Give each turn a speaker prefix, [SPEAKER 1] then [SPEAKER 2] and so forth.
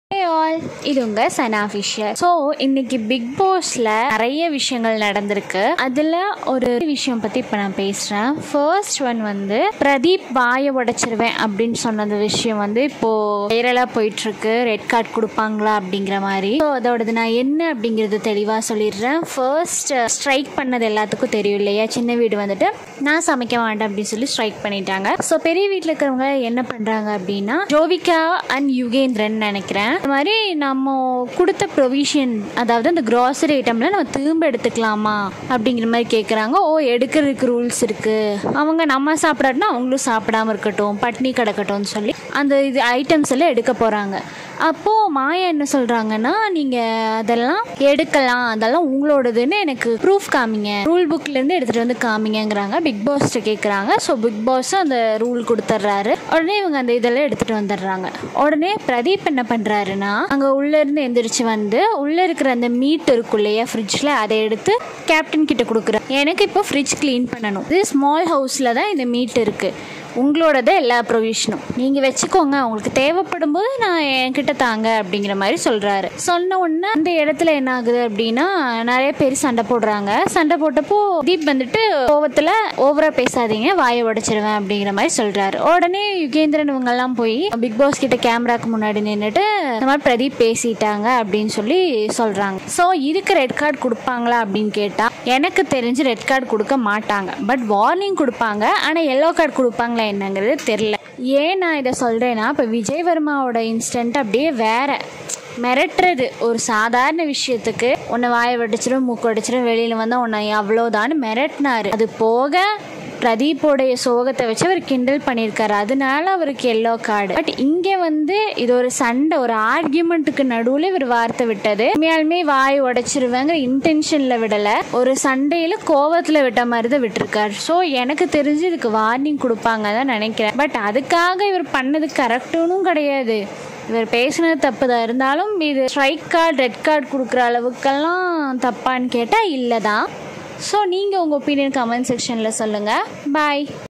[SPEAKER 1] all இது உங்க Sana Fisher so இன்னைக்கு பிக் பாஸ்ல நிறைய விஷயங்கள் நடந்திருக்கு அதுல ஒரு விஷயம் பத்தி இப்ப நான் பேசுறேன் ஃபர்ஸ்ட் ஒன் வந்து பிரதீப் வாயை உடைச்சிருவேன் அப்படின்னு சொன்னது விஷயம் வந்து இப்போ வைரலா போயிட்டு இருக்கு ரெட் கார்டு கொடுப்பாங்களா அப்படிங்கிற மாதிரி ஸோ அதோடது நான் என்ன அப்படிங்கிறது தெளிவா சொல்லிடுறேன் ஃபர்ஸ்ட் ஸ்ட்ரைக் பண்ணது எல்லாத்துக்கும் தெரியும் இல்லையா சின்ன வீடு வந்துட்டு நான் சமைக்க வேண்டாம் அப்படின்னு சொல்லி ஸ்ட்ரைக் பண்ணிட்டாங்க ஸோ பெரிய வீட்டில் இருக்கிறவங்க என்ன பண்றாங்க அப்படின்னா ஜோவிகா அண்ட் யுகேந்திரன் நினைக்கிறேன் இந்த மாதிரி நம்ம கொடுத்த ப்ரொவிஷன் அதாவது அந்த கிராசரி ஐட்டம்ல நம்ம திரும்ப எடுத்துக்கலாமா அப்படிங்கிற மாதிரி கேட்குறாங்க ஓ எடுக்கிறதுக்கு ரூல்ஸ் இருக்கு அவங்க நம்ம சாப்பிடாட்டினா அவங்களும் சாப்பிடாம இருக்கட்டும் பட்னி கிடக்கட்டும்னு சொல்லி அந்த இது ஐட்டம்ஸ் எல்லாம் எடுக்க போகிறாங்க அப்போது மாயா என்ன சொல்கிறாங்கன்னா நீங்கள் அதெல்லாம் எடுக்கலாம் அதெல்லாம் உங்களோடதுன்னு எனக்கு ப்ரூஃப் காமிங்க ரூல் புக்லேருந்து எடுத்துகிட்டு வந்து காமிங்கங்கிறாங்க பிக் பாஸ்ட்டு கேட்குறாங்க ஸோ பிக் பாஸ் அந்த ரூல் கொடுத்துட்றாரு உடனே இவங்க அந்த இதெல்லாம் எடுத்துகிட்டு வந்துடுறாங்க உடனே பிரதீப் என்ன பண்ணுறாருன்னா அங்கே உள்ளேருந்து எந்திரிச்சு வந்து உள்ளே இருக்கிற அந்த மீட் இருக்கும் இல்லையா ஃப்ரிட்ஜில் அதை எடுத்து கேப்டன் கிட்ட கொடுக்குறாரு எனக்கு இப்போ ஃப்ரிட்ஜ் க்ளீன் பண்ணணும் இது ஸ்மால் ஹவுஸில் தான் இந்த மீட் இருக்குது உங்களோடது எல்லா ப்ரொவிஷனும் நீங்கள் வச்சுக்கோங்க உங்களுக்கு தேவைப்படும் போது நான் என்கிட்ட தாங்க அப்படிங்கிற மாதிரி சொல்கிறாரு சொன்ன உடனே அந்த இடத்துல என்ன ஆகுது அப்படின்னா நிறைய பேர் சண்டை போடுறாங்க சண்டை போட்டப்போ தீப் வந்துட்டு கோவத்தில் ஓவராக பேசாதீங்க வாயை உடைச்சிருவேன் அப்படிங்கிற மாதிரி சொல்கிறாரு உடனே யுகேந்திரன் இவங்கெல்லாம் போய் பிக் பாஸ் கிட்ட கேமராக்கு முன்னாடி நின்றுட்டு இந்த மாதிரி பிரதீப் பேசிட்டாங்க அப்படின்னு சொல்லி சொல்கிறாங்க ஸோ இதுக்கு ரெட் கார்டு கொடுப்பாங்களா அப்படின்னு கேட்டால் எனக்கு தெரிஞ்சு ரெட் கார்டு கொடுக்க மாட்டாங்க பட் வார்னிங் கொடுப்பாங்க ஆனால் எல்லோ கார்டு கொடுப்பாங்களா என்னங்கிறது தெரில ஏன் நான் இதை சொல்கிறேன்னா இப்போ விஜய் வர்மாவோட இன்ஸ்டன்ட் அப்படியே வேற மிரட்டுறது ஒரு சாதாரண விஷயத்துக்கு உன்னை வாயை வெடிச்சிடும் மூக்கு வெடிச்சிடும் வெளியில் வந்தால் உன்னை அவ்வளோதான்னு மிரட்டினாரு அது போக பிரதீப்போடைய சோகத்தை வச்சு அவர் கிண்டல் பண்ணியிருக்காரு அதனால அவருக்கு எல்லோ கார்டு பட் இங்கே வந்து இது ஒரு சண்டை ஒரு ஆர்கியூமெண்ட்டுக்கு நடுவில் இவர் வார்த்தை விட்டது உண்மையாலுமே வாய் உடைச்சிருவேங்கிற இன்டென்ஷனில் விடலை ஒரு சண்டையில் கோவத்தில் விட்ட மாதிரி தான் விட்டுருக்காரு ஸோ எனக்கு தெரிஞ்சு இதுக்கு வார்னிங் கொடுப்பாங்க தான் நினைக்கிறேன் பட் அதுக்காக இவர் பண்ணது கரெக்டுன்னு கிடையாது இவர் பேசினது தப்பு தான் இருந்தாலும் இது ஸ்ட்ரைக் கார்டு ரெட் கார்டு கொடுக்குற அளவுக்கெல்லாம் தப்பான்னு கேட்டால் இல்லை தான் ஸோ நீங்கள் உங்கள் ஒப்பீனியன் கமெண்ட் செக்ஷனில் சொல்லுங்கள் பாய்